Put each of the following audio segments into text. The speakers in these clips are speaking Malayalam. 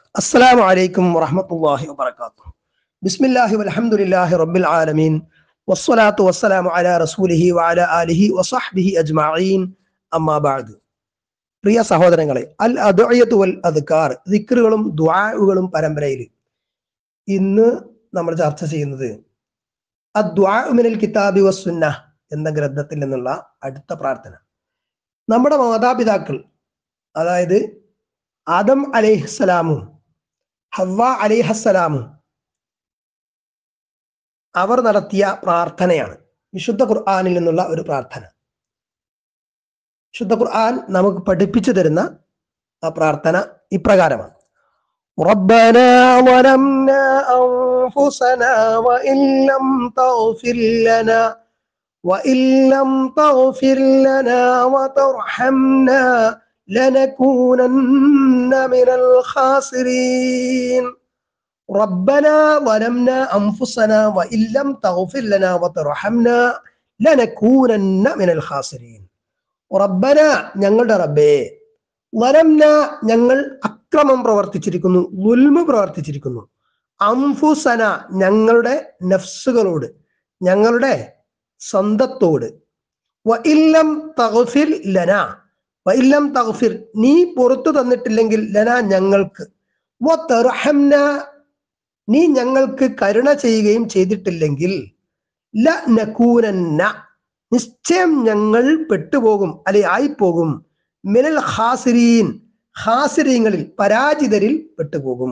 السلام عليكم ورحمة الله وبركاته بسم الله والحمد لله رب العالمين والصلاة والسلام على رسوله وعلى آله وصحبه أجمعين أما بعد പ്രിയ സഹോദരങ്ങളെ അൽ അദ്അയത്തു വൽ അദ്കാർ ദിക്റുകളും ദുആകളും പരമ്പരയിൽ ഇന്ന് നമ്മൾ ചർച്ച ചെയ്യുന്നത് അദ്ദുആഉ മിനൽ കിതാബി വസ്സുന്ന എന്ന ഗ്രന്ഥത്തിൽ നിന്നുള്ള അടുത്ത പ്രാർത്ഥന നമ്മുടെ മാതാപിതാക്കൾ അതായത് ആദം അലൈഹിസ്സലാമും ഹവ്വ അലൈഹസ്സലാമും അവർ നടത്തിയ പ്രാർത്ഥനയാണ് വിശുദ്ധ ഖുർആാനിൽ നിന്നുള്ള ഒരു പ്രാർത്ഥന വിശുദ്ധ ഖുർആൻ നമുക്ക് പഠിപ്പിച്ചു തരുന്ന ആ പ്രാർത്ഥന ഇപ്രകാരമാണ് ربنا ظلمنا أنفسنا وإن لم تغفر لنا وإن لم تغفر لنا وترحمنا لنكونن من الخاسرين ربنا ظلمنا أنفسنا وإن لم تغفر لنا وترحمنا لنكونن من الخاسرين റബ്ബന ഞങ്ങളുടെ റബ്ബേ വരംന ഞങ്ങൾ അക്രമം പ്രവർത്തിച്ചിരിക്കുന്നു ഉൽമ പ്രവർത്തിച്ചിരിക്കുന്നു അംഫുസന ഞങ്ങളുടെ നഫ്സുകളോട് ഞങ്ങളുടെ സ്വന്തത്തോട് വഇല്ലം തഗ്ഫിർ ലന വഇല്ലം തഗ്ഫിർ നീ പുറത്തു തന്നിട്ടില്ലെങ്കിൽ ലന ഞങ്ങൾക്ക് വതർഹംന നീ ഞങ്ങൾക്ക് കരുണ ചെയ്യുകയും ചെയ്തിട്ടില്ലെങ്കിൽ ല നകൂനന്ന നിശ്ചയം ഞങ്ങൾ പെട്ടുപോകും അല്ലെ ആയിപ്പോകും മിനൽ ഹാസിരീൻ ഹാസിരീങ്ങളിൽ പരാജിതരിൽ പെട്ടുപോകും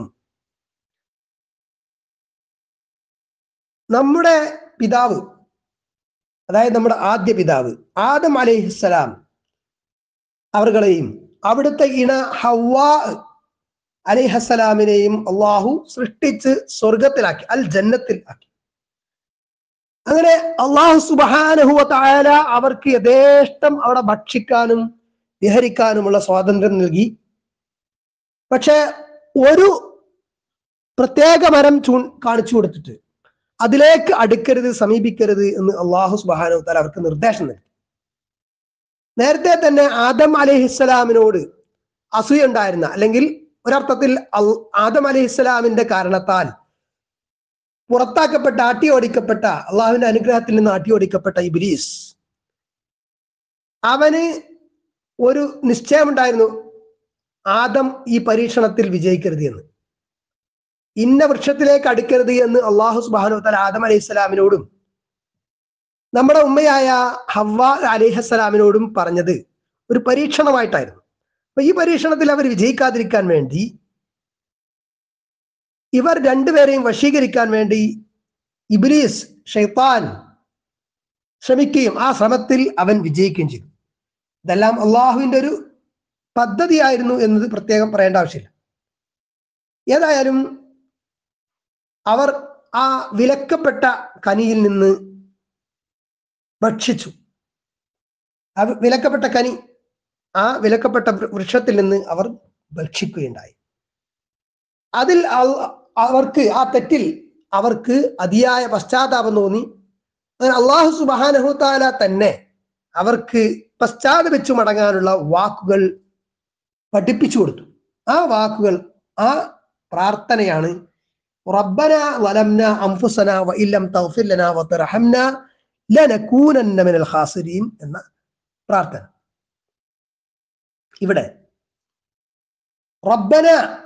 നമ്മുടെ പിതാവ് അതായത് നമ്മുടെ ആദ്യ പിതാവ് ആദം അലൈഹിസ്സലാം അവർകളെയും അവിടുത്തെ ഇണ ഹവ്വാ അലിഹസലാമിനെയും അള്ളാഹു സൃഷ്ടിച്ച് സ്വർഗത്തിലാക്കി അൽ ജന്നത്തിൽ ആക്കി അങ്ങനെ അള്ളാഹു സുബാനഹുവ തായാല അവർക്ക് യഥേഷ്ടം അവിടെ ഭക്ഷിക്കാനും വിഹരിക്കാനുമുള്ള സ്വാതന്ത്ര്യം നൽകി പക്ഷെ ഒരു പ്രത്യേക മരം ചൂ കാണിച്ചു കൊടുത്തിട്ട് അതിലേക്ക് അടുക്കരുത് സമീപിക്കരുത് എന്ന് അള്ളാഹു സുബാനു താല അവർക്ക് നിർദ്ദേശം നൽകി നേരത്തെ തന്നെ ആദം അലഹിസ്സലാമിനോട് അസൂയുണ്ടായിരുന്ന അല്ലെങ്കിൽ ഒരർത്ഥത്തിൽ ആദം അലഹിസ്സലാമിന്റെ കാരണത്താൽ പുറത്താക്കപ്പെട്ട ആട്ടി ഓടിക്കപ്പെട്ട അള്ളാഹുവിന്റെ അനുഗ്രഹത്തിൽ നിന്ന് ആട്ടി ഓടിക്കപ്പെട്ട ഇബിലീസ് അവന് ഒരു നിശ്ചയമുണ്ടായിരുന്നു ആദം ഈ പരീക്ഷണത്തിൽ വിജയിക്കരുത് എന്ന് ഇന്ന വൃക്ഷത്തിലേക്ക് അടുക്കരുത് എന്ന് അള്ളാഹു സുബാനു തല ആദം അലൈഹി സ്വലാമിനോടും നമ്മുടെ ഉമ്മയായ ഹവ്വ അലിഹസ്സലാമിനോടും പറഞ്ഞത് ഒരു പരീക്ഷണമായിട്ടായിരുന്നു അപ്പൊ ഈ പരീക്ഷണത്തിൽ അവർ വിജയിക്കാതിരിക്കാൻ വേണ്ടി ഇവർ രണ്ടുപേരെയും വശീകരിക്കാൻ വേണ്ടി ഇബ്ലീസ് ഷെയ്ത്താൻ ശ്രമിക്കുകയും ആ ശ്രമത്തിൽ അവൻ വിജയിക്കുകയും ചെയ്തു ഇതെല്ലാം അള്ളാഹുവിന്റെ ഒരു പദ്ധതിയായിരുന്നു എന്നത് പ്രത്യേകം പറയേണ്ട ആവശ്യമില്ല ഏതായാലും അവർ ആ വിലക്കപ്പെട്ട കനിയിൽ നിന്ന് ഭക്ഷിച്ചു ആ വിലക്കപ്പെട്ട കനി ആ വിലക്കപ്പെട്ട വൃക്ഷത്തിൽ നിന്ന് അവർ ഭക്ഷിക്കുകയുണ്ടായി അതിൽ അവർക്ക് ആ തെറ്റിൽ അവർക്ക് അതിയായ പശ്ചാത്താപം തോന്നി അങ്ങനെ അള്ളാഹു സുബാനഹുത്താല തന്നെ അവർക്ക് പശ്ചാത്തപിച്ചു മടങ്ങാനുള്ള വാക്കുകൾ പഠിപ്പിച്ചു കൊടുത്തു ആ വാക്കുകൾ ആ പ്രാർത്ഥനയാണ് റബ്ബന വലംന അംഫുസന വ ഇല്ലം തഗ്ഫിർ ലനാ വതർഹംന ലനകൂനന്ന മിനൽ ഖാസിരീൻ എന്ന പ്രാർത്ഥന ഇവിടെ റബ്ബന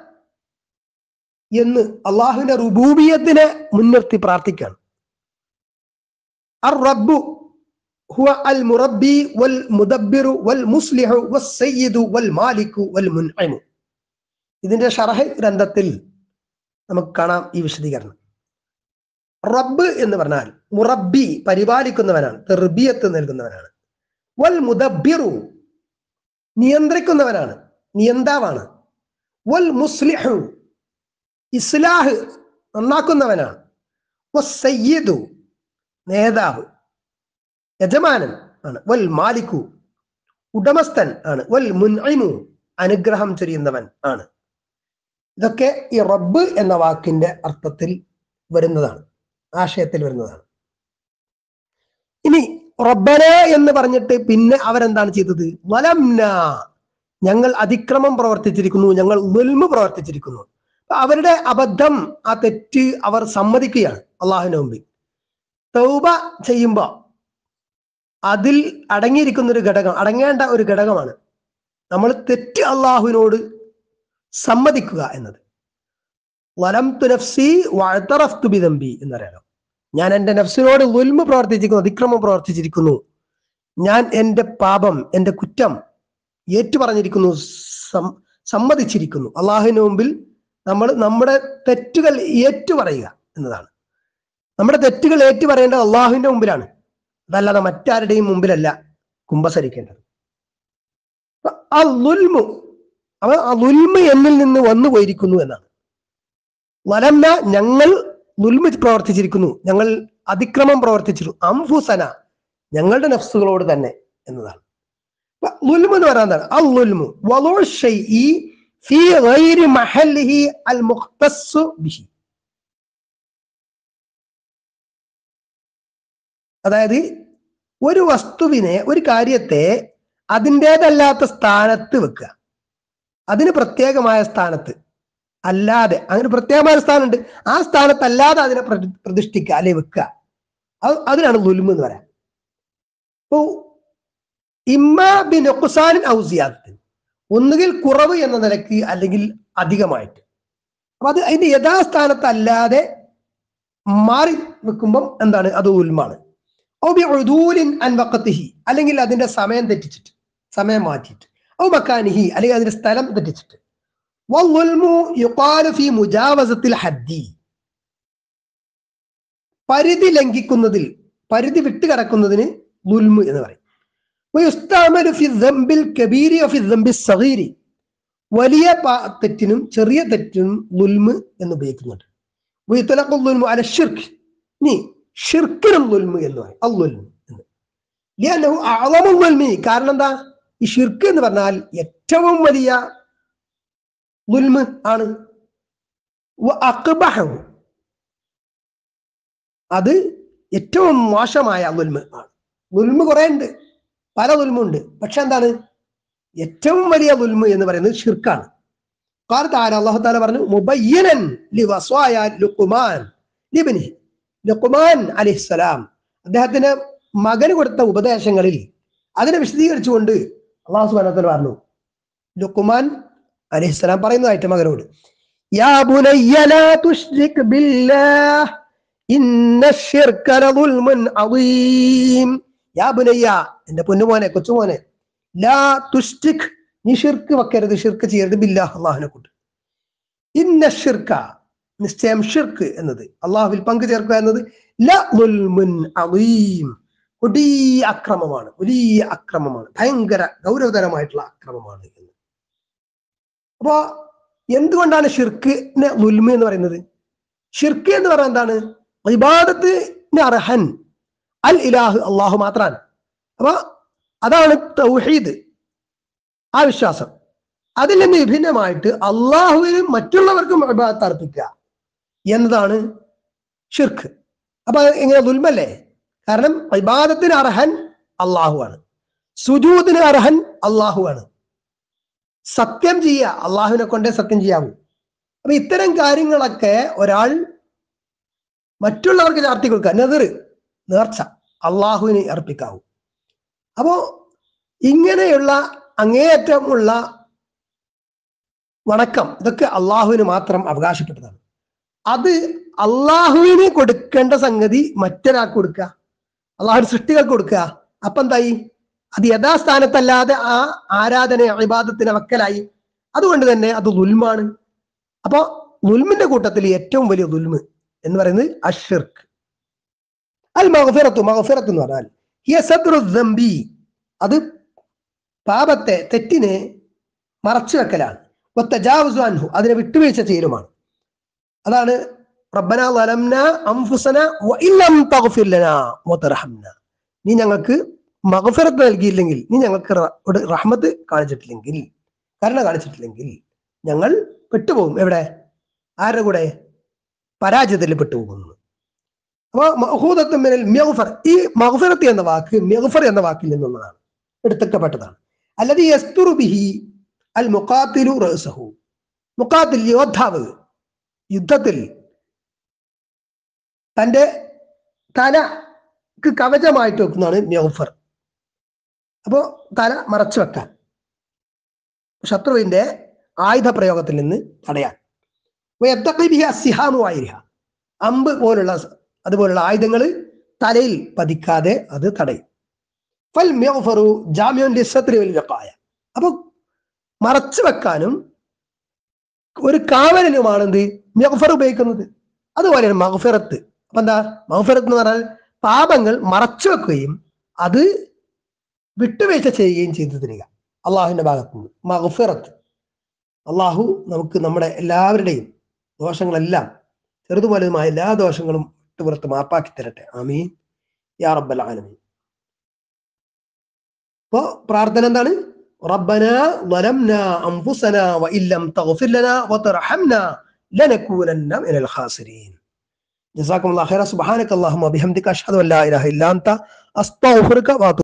എന്ന് അള്ളാഹുവിന്റെ റുബൂബിയത്തിനെ മുൻനിർത്തി പ്രാർത്ഥിക്കുകയാണ് അർ റബ്ബു ഹുവ അൽ മുറബ്ബി വൽ മുദബ്ബിറു വൽ മുസ്ലിഹു വസ്സയ്യിദു വൽ മാലിക്കു വൽ മുൻഇമു ഇതിന്റെ ഷറഹ് ഗ്രന്ഥത്തിൽ നമുക്ക് കാണാം ഈ വിശദീകരണം റബ്ബ് എന്ന് പറഞ്ഞാൽ മുറബ്ബി പരിപാലിക്കുന്നവനാണ് തെർബിയത്ത് നൽകുന്നവനാണ് വൽ മുദബ്ബിറു നിയന്ത്രിക്കുന്നവനാണ് നിയന്താവാണ് വൽ മുസ്ലിഹു ഇസ്ലാഹ് നന്നാക്കുന്നവനാണ് വസ്സയ്യിദു നേതാവ് യജമാനൻ ആണ് വൽ മാലിക്കു ഉടമസ്ഥൻ ആണ് വൽ മുൻഇമു അനുഗ്രഹം ചൊരിയുന്നവൻ ആണ് ഇതൊക്കെ ഈ റബ്ബ് എന്ന വാക്കിന്റെ അർത്ഥത്തിൽ വരുന്നതാണ് ആശയത്തിൽ വരുന്നതാണ് ഇനി റബ്ബന എന്ന് പറഞ്ഞിട്ട് പിന്നെ അവരെന്താണ് ചെയ്തത് വലംന ഞങ്ങൾ അതിക്രമം പ്രവർത്തിച്ചിരിക്കുന്നു ഞങ്ങൾ മുൽമ പ്രവർത്തിച്ചിരിക്കുന്നു അവരുടെ അബദ്ധം ആ തെറ്റ് അവർ സമ്മതിക്കുകയാണ് അള്ളാഹുവിന് മുമ്പിൽ തൗബ ചെയ്യുമ്പോൾ അതിൽ അടങ്ങിയിരിക്കുന്ന ഒരു ഘടകം അടങ്ങേണ്ട ഒരു ഘടകമാണ് നമ്മൾ തെറ്റ് അള്ളാഹുവിനോട് സമ്മതിക്കുക എന്നത് വലം തുനഫ്സി വഴത്തറഫ്തു ബിദംബി എന്നറിയാലോ ഞാൻ എൻ്റെ നഫ്സിനോട് ഉൽമ പ്രവർത്തിച്ചിരിക്കുന്നു അതിക്രമം പ്രവർത്തിച്ചിരിക്കുന്നു ഞാൻ എൻ്റെ പാപം എൻ്റെ കുറ്റം ഏറ്റു പറഞ്ഞിരിക്കുന്നു സം- സമ്മതിച്ചിരിക്കുന്നു അള്ളാഹുവിന് മുമ്പിൽ നമ്മൾ നമ്മുടെ തെറ്റുകൾ ഏറ്റു പറയുക എന്നതാണ് നമ്മുടെ തെറ്റുകൾ ഏറ്റു പറയേണ്ടത് അള്ളാഹുവിന്റെ മുമ്പിലാണ് അതല്ലാതെ മറ്റാരുടെയും മുമ്പിലല്ല കുമ്പസരിക്കേണ്ടത് അപ്പൊ ആ ലുൽമു അവ ആ ലുൽമ എന്നിൽ നിന്ന് വന്നു പോയിരിക്കുന്നു എന്നാണ് വലംന ഞങ്ങൾ ലുൽമ പ്രവർത്തിച്ചിരിക്കുന്നു ഞങ്ങൾ അതിക്രമം പ്രവർത്തിച്ചിരുന്നു അംഫുസന ഞങ്ങളുടെ നഫ്സുകളോട് തന്നെ എന്നതാണ് അപ്പൊ ലുൽമു എന്ന് പറയുന്നത് എന്താണ് അൽ ലുൽമു വലോ ഷൈഇ ഫീ ഗൈരി മഹല്ലിഹി അൽ മുഖ്തസ്സു ബിഹി അതായത് ഒരു വസ്തുവിനെ ഒരു കാര്യത്തെ അതിൻ്റെതല്ലാത്ത സ്ഥാനത്ത് വെക്കുക അതിന് പ്രത്യേകമായ സ്ഥാനത്ത് അല്ലാതെ അങ്ങനെ പ്രത്യേകമായ ഒരു സ്ഥാനമുണ്ട് ആ സ്ഥാനത്ത് അല്ലാതെ അതിനെ പ്രതി- പ്രതിഷ്ഠിക്കുക അല്ലെ വെക്കുക അത് അതിനാണ് ലുൽമ് എന്ന് പറയാം ഇപ്പോ ഇമ്മ ബിൻ ഒക്കുസാനിൻ ഔസിയാത്തിന് ഒന്നുകിൽ കുറവ് എന്ന നിലയ്ക്ക് അല്ലെങ്കിൽ അധികമായിട്ട് അപ്പൊ അത് അതിന്റെ യഥാസ്ഥാനത്ത് അല്ലാതെ മാറി വെക്കുമ്പം എന്താണ് അത് ഉൽമാണ് ഔ ബി ഉദൂലിൻ അൻ വഖത്തിഹി അല്ലെങ്കിൽ അതിന്റെ സമയം തെറ്റിച്ചിട്ട് സമയം മാറ്റിയിട്ട് ഔ മക്കാനിഹി അല്ലെങ്കിൽ അതിന്റെ സ്ഥലം തെറ്റിച്ചിട്ട് വൽമുൽമു യുഖാലു ഫി മുജാവസത്തിൽ ഹദ്ദി പരിധി ലംഘിക്കുന്നതിൽ പരിധി വിട്ട് കടക്കുന്നതിന് ലുൽമു എന്ന് പറയും വയുസ്താമലു ഫി ദംബിൽ കബീരി ഫി ദംബി സഗീരി വലിയ പാ- തെറ്റിനും ചെറിയ തെറ്റിനും ലുൽമ് എന്ന് ഉപയോഗിക്കുന്നുണ്ട് വയുത്തലഖു ലുൽമു അല ഷിർക്ക് നീ ഷിർക്കിനും ലുൽമ് എന്ന് പറയും അല്ലുൽമു എന്ന് ലിയന്നഹു അഅളമു ലുൽമി കാരണം എന്താ ഈ ഷിർക്ക് എന്ന് പറഞ്ഞാൽ ഏറ്റവും വലിയ ലുൽമ് ആണ് വ അഖ്ബഹു അത് ഏറ്റവും മോശമായ ലുൽമ് ആണ് ലുൽമ് കുറെ ഉണ്ട് പല ലുൽമുണ്ട് പക്ഷെ എന്താണ് ഏറ്റവും വലിയ ലുൽമ് എന്ന് പറയുന്നത് ഷിർക്കാണ് قال تعالى അള്ളാഹു താല പറഞ്ഞു മുബയ്യനൻ ലിവസ്വായ ലുഖ്മാൻ ലിബ്നിഹി ലുഖ്മാൻ അലൈഹിസ്സലാം അദ്ദേഹത്തിന് മകന് കൊടുത്ത ഉപദേശങ്ങളിൽ അതിനെ വിശദീകരിച്ചുകൊണ്ട് അള്ളാഹു സുബ്ഹാനഹു വ തആല പറഞ്ഞു ലുഖ്മാൻ അലൈഹിസ്സലാം പറയുന്നതായിട്ട് മകനോട് യാ ബുനയ്യ ലാ തുശ്രിക് ബില്ലാഹ് ഇന്ന ശിർക ലദുൽമുൻ അദീം യാ ബുനയ്യ എന്റെ പൊന്നുമോനെ കൊച്ചുമോനെ ലാ തുഷ്ടിക് നീ ഷിർക്ക് വെക്കരുത് ഷിർക്ക് ചെയ്യരുത് ബില്ലാഹ് അള്ളാഹിനെ കൊണ്ട് ഇന്ന ഷിർക്ക നിശ്ചയം ഷിർക്ക് എന്നത് അള്ളാഹുവിൽ പങ്കു ചേർക്കുക എന്നത് ല ദുൽമുൻ അദീം കൊടിയ അക്രമമാണ് വലിയ അക്രമമാണ് ഭയങ്കര ഗൗരവതരമായിട്ടുള്ള അക്രമമാണ് എന്ന് അപ്പോ എന്തുകൊണ്ടാണ് ഷിർക്കിന് ലുൽമ എന്ന് പറയുന്നത് ഷിർക്ക് എന്ന് പറയുന്നത് എന്താണ് ഇബാദത്തിന് അർഹൻ അൽ ഇലാഹ് അള്ളാഹു മാത്രാണ് അപ്പൊ അതാണ് തൗഹീദ് ആ വിശ്വാസം അതിൽ നിന്ന് വിഭിന്നമായിട്ട് അള്ളാഹുവിനും മറ്റുള്ളവർക്കും ഇബാദത്ത് അർപ്പിക്കുക എന്നതാണ് ഷിർക്ക് അപ്പൊ അത് എങ്ങനെ ദുൽമല്ലേ കാരണം ഇബാദത്തിന് അർഹൻ അള്ളാഹുവാണ് സുജൂദിന് അർഹൻ അള്ളാഹുവാണ് സത്യം ചെയ്യുക അള്ളാഹുവിനെ കൊണ്ടേ സത്യം ചെയ്യാവൂ അപ്പൊ ഇത്തരം കാര്യങ്ങളൊക്കെ ഒരാൾ മറ്റുള്ളവർക്ക് ചാർത്തി കൊടുക്കുക നെതിർ നേർച്ച അള്ളാഹുവിന് അർപ്പിക്കാവൂ അപ്പോ ഇങ്ങനെയുള്ള അങ്ങേയറ്റമുള്ള വണക്കം ഇതൊക്കെ അള്ളാഹുവിന് മാത്രം അവകാശപ്പെട്ടതാണ് അത് അള്ളാഹുവിന് കൊടുക്കേണ്ട സംഗതി മറ്റൊരാൾക്ക് കൊടുക്കുക അള്ളാഹു സൃഷ്ടികൾക്ക് കൊടുക്കുക അപ്പൊ എന്തായി അത് യഥാസ്ഥാനത്തല്ലാതെ ആ ആരാധന അഭിബാധത്തിന് വക്കലായി അതുകൊണ്ട് തന്നെ അത് ദുൽമാണ് അപ്പോ ദുൽമിന്റെ കൂട്ടത്തിൽ ഏറ്റവും വലിയ ദുൽമ് എന്ന് പറയുന്നത് അഷിർക്ക് അൽ മഹഫിറത്തു മഹഫിറത്ത് എന്ന് പറഞ്ഞാൽ ഹിയ സദ്റു ദംബി അത് പാപത്തെ തെറ്റിനെ മറച്ചു വെക്കലാണ് വത്തജാവുസു അൻഹു അതിനെ വിട്ടുവീഴ്ച ചെയ്യലുമാണ് അതാണ് റബ്ബന ലലംന അംഫുസന വഇല്ലം തഗ്ഫിർ ലനാ വതർഹംന നീ ഞങ്ങൾക്ക് മഗ്ഫിറത്ത് നൽകിയില്ലെങ്കിൽ നീ ഞങ്ങൾക്ക് റ- ഒരു റഹ്മത്ത് കാണിച്ചിട്ടില്ലെങ്കിൽ കരുണ കാണിച്ചിട്ടില്ലെങ്കിൽ ഞങ്ങൾ പെട്ടുപോകും എവിടെ ആരുടെ കൂടെ പരാജയത്തിൽ പെട്ടുപോകുന്നു അപ്പൊ മഹൂദത്ത് മിനൽ മെഹഫർ ഈ മഹഫിറത്ത് എന്ന വാക്ക് മെഹഫർ എന്ന വാക്കിൽ നിന്നുള്ളതാണ് എടുത്തക്കപ്പെട്ടതാണ് അല്ലത് യസ്തുറു ബിഹി അൽ മുഖാത്തിലു റസഹു മുഖാത്തിൽ യോദ്ധാവ് യുദ്ധത്തിൽ തന്റെ തലക്ക് കവചമായിട്ട് വെക്കുന്നതാണ് മ്യൗഫർ അപ്പോ തല മറച്ചു വെക്കാൻ ശത്രുവിന്റെ ആയുധ പ്രയോഗത്തിൽ നിന്ന് തടയാൻ സിഹാമുവായിരിക്ക അമ്പ് പോലുള്ള അതുപോലുള്ള ആയുധങ്ങൾ തലയിൽ പതിക്കാതെ അത് തടയും ഫൽ മ്യൗഫറു ജാമ്യോൻ ലിസത്രി വൽ വഖായ അപ്പൊ മറച്ചു വെക്കാനും ഒരു കാവലിനുമാണ് എന്ത് മഹഫർ ഉപയോഗിക്കുന്നത് അതുപോലെയാണ് മഹഫിറത്ത് അപ്പൊ എന്താ മഹഫിറത്ത് എന്ന് പറഞ്ഞാൽ പാപങ്ങൾ മറച്ചു വെക്കുകയും അത് വിട്ടുവീഴ്ച ചെയ്യുകയും ചെയ്തു തരിക അള്ളാഹുവിന്റെ ഭാഗത്തു നിന്ന് മഹഫിറത്ത് അള്ളാഹു നമുക്ക് നമ്മുടെ എല്ലാവരുടെയും ദോഷങ്ങളെല്ലാം ചെറുതുപോലതുമായ എല്ലാ ദോഷങ്ങളും വിട്ടുപുറത്ത് മാപ്പാക്കി തരട്ടെ ആമീൻ യാ റബ്ബൽ ആലമീൻ അപ്പോ പ്രാർത്ഥന എന്താണ് ربنا ظلمنا أنفسنا وإن لم تغفر لنا وترحمنا لنكونن من الخاسرين جزاكم الله خيرا سبحانك اللهم وبحمدك أشهد أن لا إله إلا أنت أستغفرك وأتوب